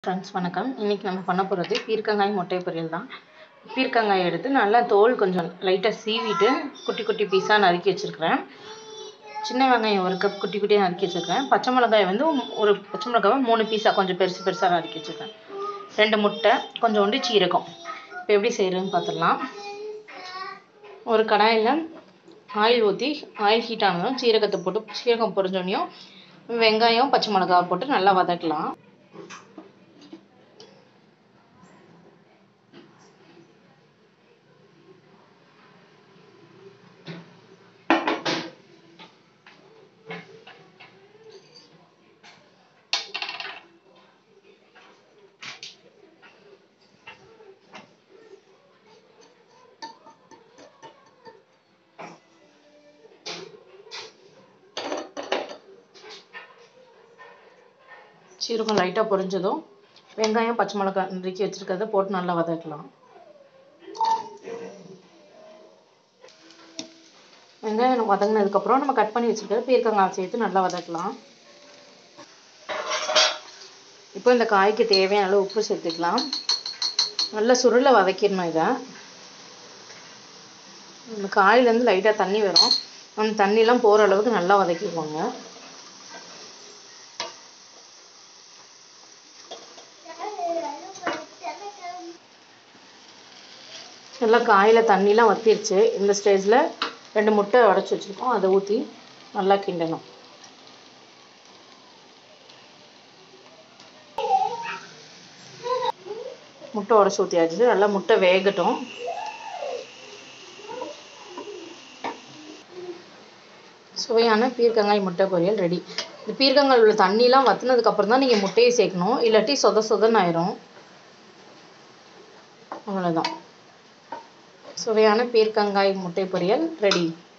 friends வணக்கம் இன்றைக்கி நம்ம பண்ண போகிறது பீர்க்கங்காய் முட்டை பொரியல் தான் பீர்க்கங்காய் எடுத்து நல்லா தோல் கொஞ்சம் லைட்டாக சீவிட்டு குட்டி குட்டி பீஸாக நறுக்கி வச்சுருக்கிறேன் சின்ன வெங்காயம் ஒரு கப் குட்டி குட்டியாக நறுக்கி வச்சுருக்கேன் பச்சை மிளகாய் வந்து ஒரு பச்சை மிளகாவை மூணு பீஸாக கொஞ்சம் பெருசு பெருசாக நறுக்கி வச்சுருக்கேன் ரெண்டு முட்டை கொஞ்சோண்டு சீரகம் இப்போ எப்படி செய்கிறதுன்னு பார்த்துடலாம் ஒரு கடாயில் ஆயில் ஊற்றி ஆயில் ஹீட் ஆனதும் சீரகத்தை போட்டு சீரகம் பொரிஞ்சோடனையும் வெங்காயம் பச்சை மிளகாவை போட்டு நல்லா வதக்கலாம் சீரகம் லைட்டாக பொரிஞ்சதும் வெங்காயம் பச்சை மிளகாய் நறுக்கி வச்சுருக்கிறத போட்டு நல்லா வதக்கலாம் வெங்காயம் வதங்கினதுக்கப்புறம் நம்ம கட் பண்ணி வச்சுருக்கிறத பீர்க்கங்காய் சேர்த்து நல்லா வதக்கலாம் இப்போ இந்த காய்க்கு தேவையான அளவு உப்பு சேர்த்துக்கலாம் நல்லா சுருளை வதக்கிடணும் இதை இந்த காயிலேருந்து லைட்டாக தண்ணி வரும் அந்த தண்ணிலாம் போகிற அளவுக்கு நல்லா வதக்கிக்குவாங்க நல்லா காயில் தண்ணிலாம் வற்றிருச்சு இந்த ஸ்டேஜில் ரெண்டு முட்டை உடச்சி வச்சுருக்கோம் அதை ஊற்றி நல்லா கிண்டணும் முட்டை உடச்சி ஊற்றியாச்சு நல்லா முட்டை வேகட்டும் சுவையான பீர்க்கங்காய் முட்டை பொரியல் ரெடி இந்த பீர்க்கங்காய் உள்ள தண்ணிலாம் வற்றினதுக்கப்புறம் தான் நீங்கள் முட்டையை சேர்க்கணும் இல்லாட்டி சொத சொதன்னு ஆயிரும் அவ்வளோதான் சுவையான பீர்க்கங்காய் முட்டை பொரியல் ரெடி